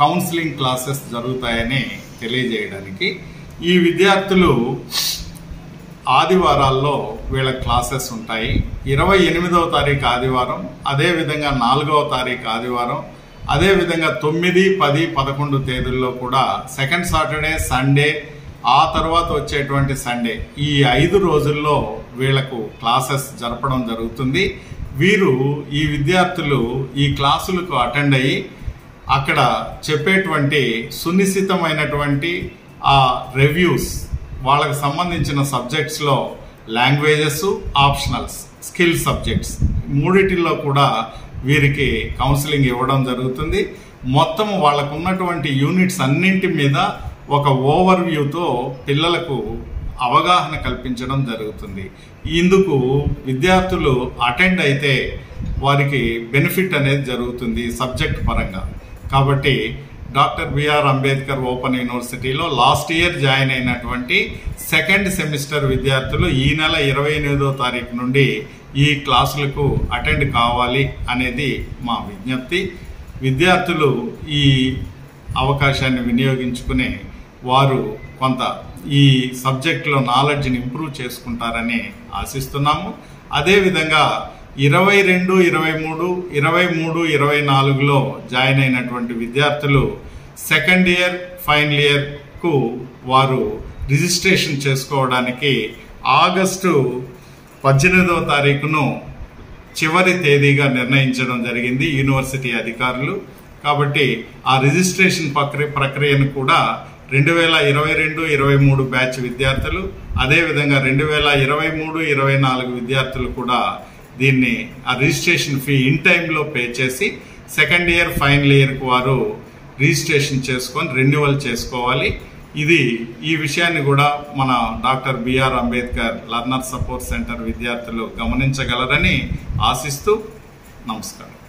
counselling classes జరుగుతాయని తెలియజేయడానికి ఈ విద్యార్థులు ఆదివారాల్లో వీళ్ళ క్లాసెస్ ఉంటాయి ఇరవై ఎనిమిదవ తారీఖు ఆదివారం అదేవిధంగా నాలుగవ తారీఖు ఆదివారం అదేవిధంగా తొమ్మిది పది పదకొండు తేదీల్లో కూడా సెకండ్ సాటర్డే సండే ఆ తర్వాత వచ్చేటువంటి సండే ఈ ఐదు రోజుల్లో వీళ్లకు క్లాసెస్ జరపడం జరుగుతుంది వీరు ఈ విద్యార్థులు ఈ క్లాసులకు అటెండ్ అయ్యి అక్కడ చెప్పేటువంటి సునిశ్చితమైనటువంటి ఆ రివ్యూస్ వాళ్ళకి సంబంధించిన సబ్జెక్ట్స్లో లాంగ్వేజెస్ ఆప్షనల్స్ స్కిల్ సబ్జెక్ట్స్ మూడిటిల్లో కూడా వీరికి కౌన్సిలింగ్ ఇవ్వడం జరుగుతుంది మొత్తం వాళ్ళకు ఉన్నటువంటి యూనిట్స్ అన్నింటి మీద ఒక ఓవర్ వ్యూతో పిల్లలకు అవగాహన కల్పించడం జరుగుతుంది ఇందుకు విద్యార్థులు అటెండ్ అయితే వారికి బెనిఫిట్ అనేది జరుగుతుంది సబ్జెక్ట్ పరంగా కాబట్టి డాక్టర్ బిఆర్ అంబేద్కర్ ఓపెన్ యూనివర్సిటీలో లాస్ట్ ఇయర్ జాయిన్ అయినటువంటి సెకండ్ సెమిస్టర్ విద్యార్థులు ఈ నెల ఇరవై ఎనిమిదో తారీఖు నుండి ఈ క్లాసులకు అటెండ్ కావాలి అనేది మా విజ్ఞప్తి విద్యార్థులు ఈ అవకాశాన్ని వినియోగించుకుని వారు కొంత ఈ సబ్జెక్టులో నాలెడ్జ్ని ఇంప్రూవ్ చేసుకుంటారని ఆశిస్తున్నాము అదేవిధంగా ఇరవై రెండు ఇరవై మూడు ఇరవై మూడు ఇరవై నాలుగులో జాయిన్ అయినటువంటి విద్యార్థులు సెకండ్ ఇయర్ ఫైనల్ ఇయర్కు వారు రిజిస్ట్రేషన్ చేసుకోవడానికి ఆగస్టు పద్దెనిమిదవ తారీఖును చివరి తేదీగా నిర్ణయించడం జరిగింది యూనివర్సిటీ అధికారులు కాబట్టి ఆ రిజిస్ట్రేషన్ ప్రక్రియ ప్రక్రియను కూడా రెండు వేల ఇరవై రెండు ఇరవై మూడు బ్యాచ్ విద్యార్థులు అదేవిధంగా రెండు వేల ఇరవై మూడు ఇరవై నాలుగు విద్యార్థులు కూడా దీన్ని ఆ రిజిస్ట్రేషన్ ఫీ ఇన్ టైంలో పే చేసి సెకండ్ ఇయర్ ఫైనల్ ఇయర్కి వారు రిజిస్ట్రేషన్ చేసుకొని రెన్యువల్ చేసుకోవాలి ఇది ఈ విషయాన్ని కూడా మన doctor B R Ambedkar learner support centre విద్యార్థులు గమనించగలరని ఆశిస్తూ నమస్కారం